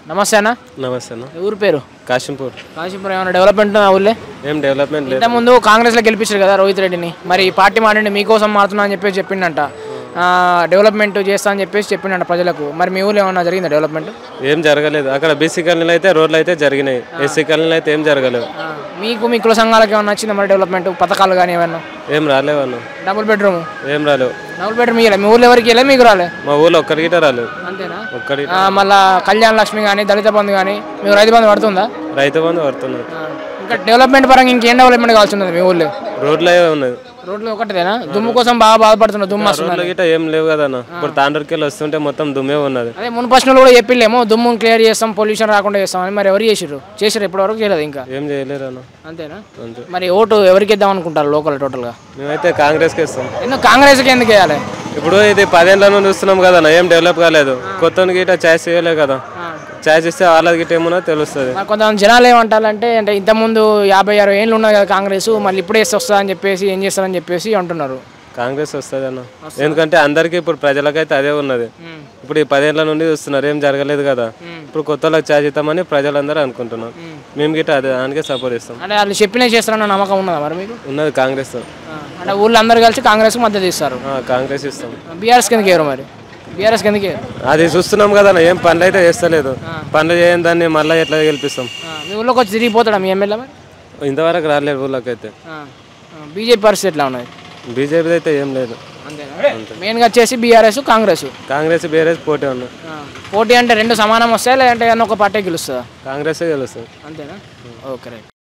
నమస్తే అన్న నమస్తే అన్న మీ ఊరు పేరు కాశంపూర్ కాశీపురం ఏమైనా డెవలప్మెంట్ ఉందా ఊళ్ళే ఏం డెవలప్మెంట్ లేదు ఇంత ముందు కాంగ్రెస్లో గెలిపించారు కదా రోహిత్ రెడ్డిని మరి ఈ పార్టీ మాట్లాడి మీకోసం మారుతున్నా అని చెప్పేసి చెప్పిండంట ఆ, డెవలప్మెంట్ చేస్తా అని చెప్పేసి చెప్పిండంట ప్రజలకు మరి మీ ఊళ్ళో ఏమన్నా జరిగిందా డెవలప్మెంట్ ఏం జరగలేదు అక్కడ బీసీ కాలనీలో అయితే రోడ్లు అయితే జరిగినాయి ఎస్సీ కాలనీలో అయితే ఏం జరగలేదు ఆ, మీకు మీ కుల సంఘాలకు ఏమన్నా నచ్చిందా మరి డెవలప్మెంట్ పథకాలు కానీ ఏమన్నా ఏం రాలేవు అన్న డబుల్ బెడ్రూమ్ ఏం రాలేవు డబుల్ బెడ్రూమ్ ఇవ్వలే మీ ఊళ్ళో ఎవరికి ఇవ్వలే మీకు రాలే మా ఊళ్ళో ఒక్కడిగిట రాలేవు అంతేనా ఒక్కడి ఆ, మళ్ళా కళ్యాణ లక్ష్మి కానీ దళిత బంధు కానీ మీకు రైతు బంధు పడుతుందా రైతు బంధు పడుతున్నారు ఆ, ఇంకా డెవలప్మెంట్ పరంగా ఇంకేం డెవలప్మెంట్ కావాల్సి ఉన్నది మీ ఊళ్ళో రోడ్లు అయ్యే ఉన్నది రోడ్లు ఒకటేనా దుమ్ము కోసం బాగా బాధపడుతున్నారు దుమ్ము వస్తుంది రోడ్లు గిట్ట ఏం లేవు కదా అన్న ఇప్పుడు తాండూరుకి వెళ్ళి వస్తుంటే మొత్తం దుమ్మే ఉన్నది అదే మున్పర్సనల్ కూడా చెప్పిల్లేమో దుమ్ము క్లియర్ చేస్తాం పొల్యూషన్ రాకుండా చేస్తాం అని మరి ఎవరు చేసిర్రు చేసిర్రు ఇప్పటి వరకు చేయలేదు ఇంకా ఏం చేయలేరు అన్న అంతేనా అంతే మరి ఓటు ఎవరికి ఇద్దాం అనుకుంటారు లోకల్ టోటల్గా మేమైతే కాంగ్రెస్కి ఇస్తాం ఎందుకు కాంగ్రెస్కి ఎందుకు వేయాలి ఇప్పుడు ఇది పదేళ్ళ నుండి చూస్తున్నాం కదా అన్న ఏం డెవలప్ కాలేదు కొత్త గిట్ట ఛాయిస్ చేయలేదు కదా ఛాయిస్ ఇస్తే వాళ్ళకి గిట్ట ఏమన్నా తెలుస్తుంది మరి కొంతమంది జనాలు ఏమంటారంటే అంటే ఇంతకుముందు యాభై అరవై ఏళ్ళు ఉన్నది కదా కాంగ్రెస్ మళ్ళీ ఇప్పుడే వేస్తే వస్తుందా అని చెప్పేసి ఏం చేస్తారని చెప్పేసి అంటున్నారు కాంగ్రెస్ వస్తుంది అన్న ఎందుకంటే అందరికీ ఇప్పుడు ప్రజలకైతే అదే ఉన్నది ఇప్పుడు ఈ పదేళ్ల నుండి చూస్తున్నారు ఏం జరగలేదు కదా ఇప్పుడు కొత్త వాళ్ళకి ఛార్జ్ ఇద్దామని ప్రజలందరూ అనుకుంటున్నారు మేము గిట్ట అదే దానికే సపోర్ట్ ఇస్తాం అంటే వాళ్ళు చెప్పినా చేస్తారన్న నమ్మకం ఉన్నదా మరి మీకు ఉన్నది కాంగ్రెస్ ఆ, అంటే ఊళ్ళో అందరు కలిసి కాంగ్రెస్కి మద్దతు ఇస్తారు ఆ, కాంగ్రెస్ ఇస్తాం బీఆర్ఎస్ కిందకి వేరు మరి బీఆర్ఎస్ కిందకి వేరు అది చూస్తున్నాం కదా అన్న ఏం పనులు అయితే చేస్తలేదు పనులు చేయని దాన్ని మళ్ళీ ఎట్లా గెలిపిస్తాం ఆ, మీ ఊళ్ళోకి వచ్చి తిరిగిపోతాడా మీ ఎమ్మెల్యే మరి ఇంతవరకు రాలేదు ఊళ్ళకైతే బీజేపీ పరిస్థితి ఎట్లా ఉన్నది బీజేపీ అయితే ఏం లేదు అంతేనా మెయిన్గా వచ్చేసి బీఆర్ఎస్ కాంగ్రెస్ కాంగ్రెస్ బేరే పోటీ ఉన్నాయి పోటీ అంటే రెండు సమానం వస్తాయా లేదంటే ఏదైనా ఒక పార్టీ గెలుస్తుందా కాంగ్రెసే గెలుస్తుంది అంతేనా ఓకే రైట్